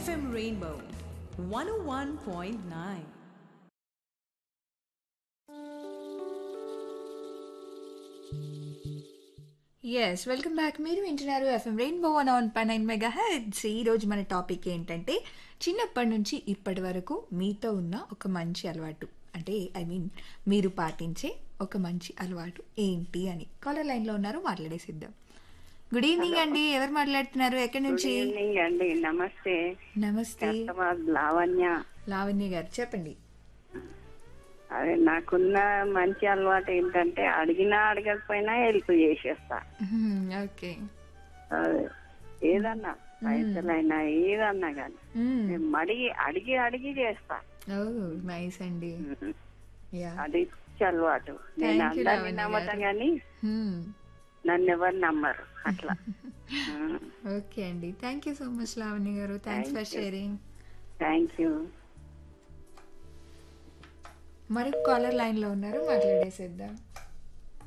FM Rainbow 101.9. Yes welcome back మీరు వింటున్నారు FM Rainbow one ఆన్ పై నైన్ మెగా హెడ్స్ ఈరోజు మన టాపిక్ ఏంటంటే చిన్నప్పటి నుంచి ఇప్పటి వరకు మీతో ఉన్న ఒక మంచి అలవాటు అంటే ఐ మీన్ మీరు పాటించే ఒక మంచి అలవాటు ఏంటి అని కాలర్ లైన్లో ఉన్నారు మాట్లాడేసిద్దాం గుడ్ ఈవినింగ్ అండి ఎవరు మాట్లాడుతున్నారు ఎక్కడి గుడ్ నుంచి ఈవినింగ్ అండి నమస్తే నమస్తే కస్టమర్ లావణ్య లావణ్య గారు చెప్పండి అదే నాకున్న మంచి అలవాటు ఏంటంటే అడిగినా అడగకపోయినా హెల్ప్ చేసేస్తా ఓకే అదే ఏదన్నా పైసలైనా ఏదన్నా కానీ నేను అడిగి అడిగి అడిగి చేస్తా ఓ నైస్ అండి యా అది పిచ్చి అలవాటు నేను Thank you, అందరినీ లావణ్య నమ్మతా గారు. గానీ నన్ను ఎవరు నమ్మరు అట్లా ఓకే అండి thank you so much Lavanya గారు thanks for sharing thank you మరొక కాలర్ లైన్లో ఉన్నారు మాట్లాడేసేద్దాం